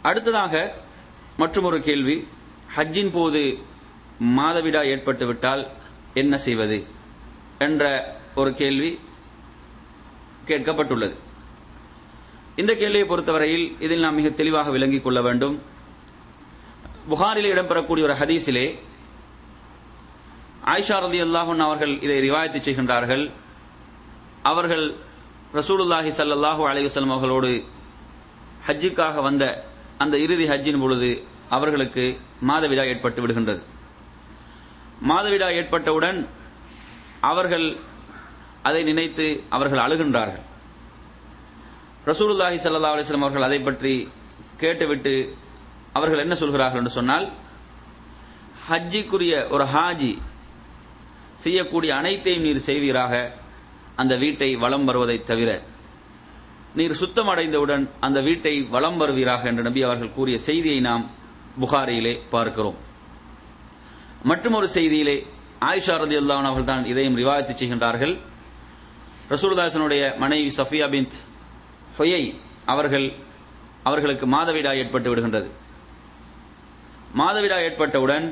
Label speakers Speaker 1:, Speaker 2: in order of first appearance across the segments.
Speaker 1: அடுத்ததாக மற்றொரு கேள்வி ஹஜ்ஜின் போது மாதவிடா ஏற்பட்டு விட்டால் என்ன செய்வது என்ற ஒரு கேள்வி கேட்கப்பட்டுள்ளது இந்த கேள்வியை பொறுத்தவரையில் இதில் நாம் மிக தெளிவாக விளங்கிக் கொள்ள வேண்டும் புகாரில் இடம்பெறக்கூடிய ஒரு ஹதீஸிலே ஆயிஷா ரதி அல்லாஹன் அவர்கள் இதை ரிவாயத்து செய்கின்றார்கள் அவர்கள் ரசூலுல்லாஹி சல்லாஹூ அலைவசல்லம் அவர்களோடு ஹஜ்ஜுக்காக வந்த அந்த இறுதி ஹஜ்ஜின் பொழுது அவர்களுக்கு மாதவிடா ஏற்பட்டு விடுகின்றது மாதவிடா ஏற்பட்டவுடன் அவர்கள் அதை நினைத்து அவர்கள் அழுகின்றார்கள் ரசூலுல்லாஹி சல்லா அலிஸ்லாம் அவர்கள் அதை பற்றி கேட்டுவிட்டு அவர்கள் என்ன சொல்கிறார்கள் என்று சொன்னால் ஹஜ்ஜிக்குரிய ஒரு ஹாஜி செய்யக்கூடிய அனைத்தையும் நீர் செய்வீராக அந்த வீட்டை வலம் வருவதை தவிர நீர் சுத்தம் அடைந்தவுடன் அந்த வீட்டை வலம் வருவீராக என்று நபி அவர்கள் கூறிய செய்தியை நாம் புகாரியிலே பார்க்கிறோம் மற்றும் ஒரு செய்தியிலே ஆயிஷா ரதி அல்லான் அவர்கள் தான் இதையும் ரிவாயத்து செய்கின்றார்கள் ரசூல்தாசனுடைய மனைவி சஃபியா பிந்த் ஹொயை அவர்கள் அவர்களுக்கு மாதவிடா ஏற்பட்டு விடுகின்றது மாதவிடா ஏற்பட்டவுடன்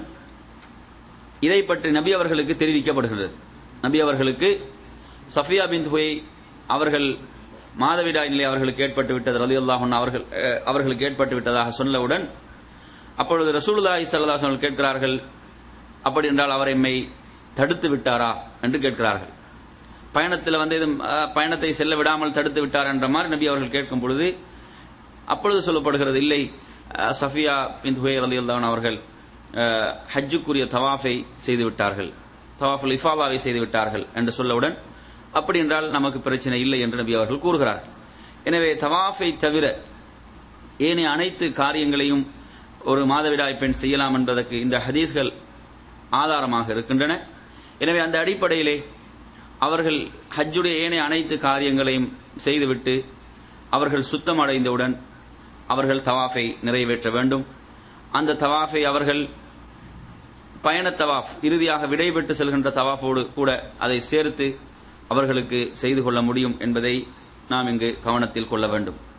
Speaker 1: இதை பற்றி நபி அவர்களுக்கு தெரிவிக்கப்படுகின்றது நபி அவர்களுக்கு சஃபியா பின் ஹுயை அவர்கள் மாதவிடா நிலை அவர்களுக்கு ஏற்பட்டு விட்டது ரலி அல்லாஹன் அவர்கள் அவர்களுக்கு ஏற்பட்டு விட்டதாக சொன்னவுடன் அப்பொழுது ரசூலுல்லாஹி சல்லாஹ் அவர்கள் கேட்கிறார்கள் அப்படி என்றால் அவர் எம்மை தடுத்து விட்டாரா என்று கேட்கிறார்கள் பயணத்தில் வந்து இது பயணத்தை செல்ல விடாமல் தடுத்து விட்டார் என்ற மாதிரி நபி அவர்கள் கேட்கும் பொழுது அப்பொழுது சொல்லப்படுகிறது இல்லை சஃபியா பின் ஹுயே அலி அல்லான் அவர்கள் ஹஜ்ஜுக்குரிய தவாஃபை செய்து விட்டார்கள் தவாஃபுல் இஃபாலாவை செய்து விட்டார்கள் என்று சொல்லவுடன் அப்படி என்றால் நமக்கு பிரச்சனை இல்லை என்று நபி அவர்கள் கூறுகிறார் எனவே தவாஃபை தவிர ஏனைய அனைத்து காரியங்களையும் ஒரு மாதவிடாய் பெண் செய்யலாம் என்பதற்கு இந்த ஹதீஸ்கள் ஆதாரமாக இருக்கின்றன எனவே அந்த அடிப்படையிலே அவர்கள் ஹஜ்ஜுடைய ஏனைய அனைத்து காரியங்களையும் செய்துவிட்டு அவர்கள் சுத்தம் அடைந்தவுடன் அவர்கள் தவாஃபை நிறைவேற்ற வேண்டும் அந்த தவாஃபை அவர்கள் பயண தவாஃப் இறுதியாக விடைபெற்று செல்கின்ற தவாஃபோடு கூட அதை சேர்த்து அவர்களுக்கு செய்து கொள்ள முடியும் என்பதை நாம் இங்கு கவனத்தில் கொள்ள வேண்டும்